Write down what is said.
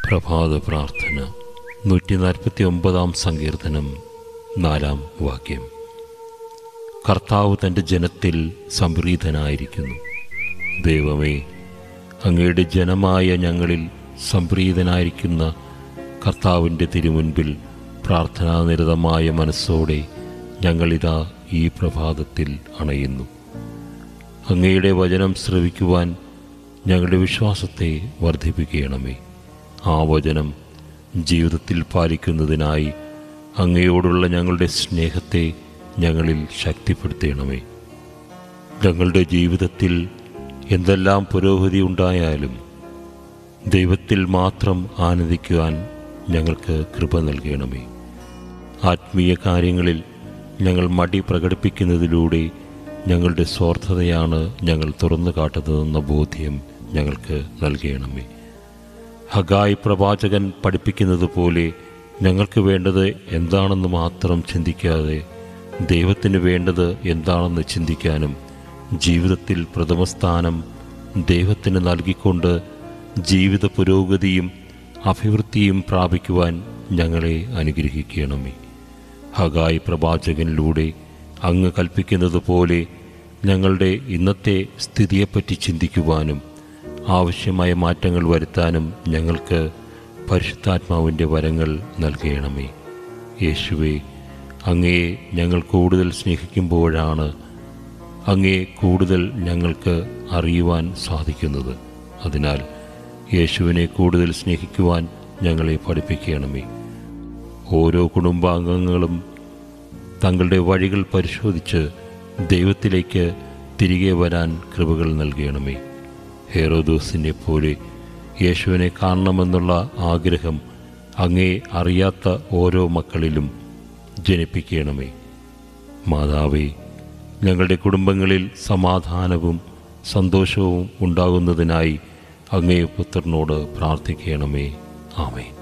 പ്രഭാത പ്രാർത്ഥന നൂറ്റി നാൽപ്പത്തി ഒമ്പതാം സങ്കീർത്തനം നാലാം വാക്യം കർത്താവ് തൻ്റെ ജനത്തിൽ സംപ്രീതനായിരിക്കുന്നു ദൈവമേ അങ്ങയുടെ ജനമായ ഞങ്ങളിൽ സംപ്രീതനായിരിക്കുന്ന കർത്താവിൻ്റെ തിരുമുൻപിൽ പ്രാർത്ഥനാനിരതമായ മനസ്സോടെ ഞങ്ങളിതാ ഈ പ്രഭാതത്തിൽ അണയുന്നു അങ്ങയുടെ വചനം ശ്രവിക്കുവാൻ ഞങ്ങളുടെ വിശ്വാസത്തെ വർദ്ധിപ്പിക്കണമേ ആ വചനം ജീവിതത്തിൽ പാലിക്കുന്നതിനായി അങ്ങയോടുള്ള ഞങ്ങളുടെ സ്നേഹത്തെ ഞങ്ങളിൽ ശക്തിപ്പെടുത്തണമേ ഞങ്ങളുടെ ജീവിതത്തിൽ എന്തെല്ലാം പുരോഗതി ഉണ്ടായാലും ദൈവത്തിൽ മാത്രം ആനന്ദിക്കുവാൻ ഞങ്ങൾക്ക് കൃപ നൽകണമേ ആത്മീയ കാര്യങ്ങളിൽ ഞങ്ങൾ മടി പ്രകടിപ്പിക്കുന്നതിലൂടെ ഞങ്ങളുടെ സ്വാർത്ഥതയാണ് ഞങ്ങൾ തുറന്നു കാട്ടുന്നതെന്ന ബോധ്യം ഞങ്ങൾക്ക് നൽകണമേ ഹഗായ് പ്രവാചകൻ പഠിപ്പിക്കുന്നത് പോലെ ഞങ്ങൾക്ക് വേണ്ടത് എന്താണെന്ന് മാത്രം ചിന്തിക്കാതെ ദൈവത്തിന് വേണ്ടത് എന്താണെന്ന് ചിന്തിക്കാനും ജീവിതത്തിൽ പ്രഥമസ്ഥാനം ദൈവത്തിന് നൽകിക്കൊണ്ട് ജീവിത പുരോഗതിയും അഭിവൃദ്ധിയും പ്രാപിക്കുവാൻ ഞങ്ങളെ അനുഗ്രഹിക്കണമേ ഹഗായ് പ്രവാചകനിലൂടെ അങ്ങ് കൽപ്പിക്കുന്നത് പോലെ ഞങ്ങളുടെ ഇന്നത്തെ സ്ഥിതിയെപ്പറ്റി ചിന്തിക്കുവാനും ആവശ്യമായ മാറ്റങ്ങൾ വരുത്താനും ഞങ്ങൾക്ക് പരിശുദ്ധാത്മാവിൻ്റെ വരങ്ങൾ നൽകണമേ യേശുവെ അങ്ങയെ ഞങ്ങൾ കൂടുതൽ സ്നേഹിക്കുമ്പോഴാണ് അങ്ങയെ കൂടുതൽ ഞങ്ങൾക്ക് അറിയുവാൻ സാധിക്കുന്നത് അതിനാൽ യേശുവിനെ കൂടുതൽ സ്നേഹിക്കുവാൻ ഞങ്ങളെ പഠിപ്പിക്കണമേ ഓരോ കുടുംബാംഗങ്ങളും തങ്ങളുടെ വഴികൾ പരിശോധിച്ച് ദൈവത്തിലേക്ക് തിരികെ വരാൻ കൃപകൾ നൽകണമേ ഹേറോദോസിനെ പോലെ യേശുവിനെ കാണണമെന്നുള്ള ആഗ്രഹം അങ്ങേ അറിയാത്ത ഓരോ മക്കളിലും ജനിപ്പിക്കണമേ മാതാവേ ഞങ്ങളുടെ കുടുംബങ്ങളിൽ സമാധാനവും സന്തോഷവും ഉണ്ടാകുന്നതിനായി അങ്ങേ പുത്രനോട് പ്രാർത്ഥിക്കണമേ ആമേ